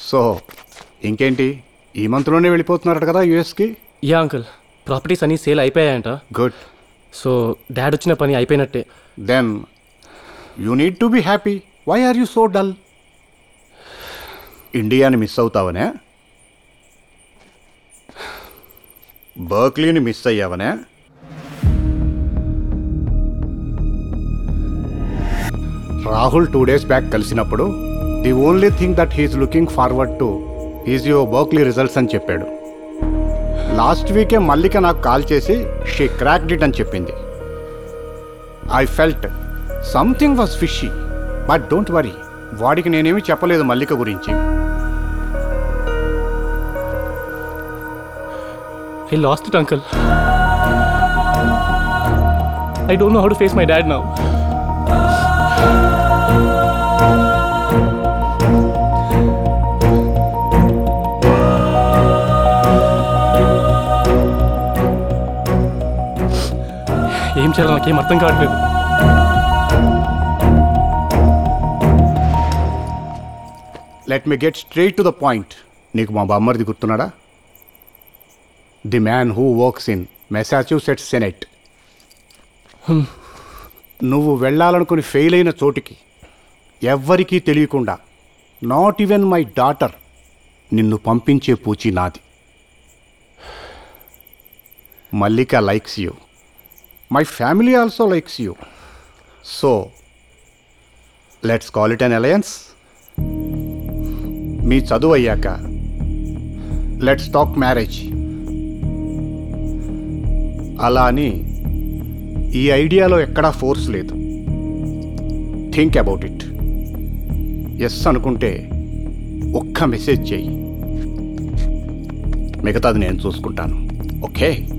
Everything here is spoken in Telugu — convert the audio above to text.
సో ఇంకేంటి ఈ మంత్లోనే వెళ్ళిపోతున్నారట కదా యూఎస్కి యా అంకుల్ ప్రాపర్టీస్ అన్నీ సేల్ అయిపోయాయంట గుడ్ సో డాడ్ వచ్చిన పని అయిపోయినట్టే then you need to be happy why are you so dull ఇండియాని మిస్ అవుతావనే బర్క్లీని మిస్ అయ్యావనే రాహుల్ టూ డేస్ బ్యాక్ కలిసినప్పుడు the only thing that he's looking forward to is your Berkeley results అని చెప్పాడు లాస్ట్ వీకే మల్లిక నాకు కాల్ చేసి షీ క్రాక్ డిట్ అని చెప్పింది I felt something was fishy but don't worry వాడికి నేనేమి చెప్పలేదు మల్లిక గురించి I lost it uncle I don't know how to face my dad now ఏం చేయాలో నాకేం అర్థం కావట్లేదు let me get straight to the point నీకు మా బామ్మర్ది గుర్తున్నాడా the man who works in Massachusetts senate నువ్వు వెళ్ళాలనుకుని ఫెయిల్ అయిన చోటికి ఎవ్వరికీ తెలియకుండా నాట్ ఈవెన్ మై డాటర్ నిన్ను పంపించే పూచి నాది Mallika likes you my family also likes you so let's call it an alliance మీ చదువు అయ్యాక లెట్స్ టాక్ మ్యారేజ్ అలా అని ఈ ఐడియాలో ఎక్కడా ఫోర్స్ లేదు థింక్ అబౌట్ ఇట్ ఎస్ అనుకుంటే ఒక్క మెసేజ్ చెయ్యి మిగతాది నేను చూసుకుంటాను ఓకే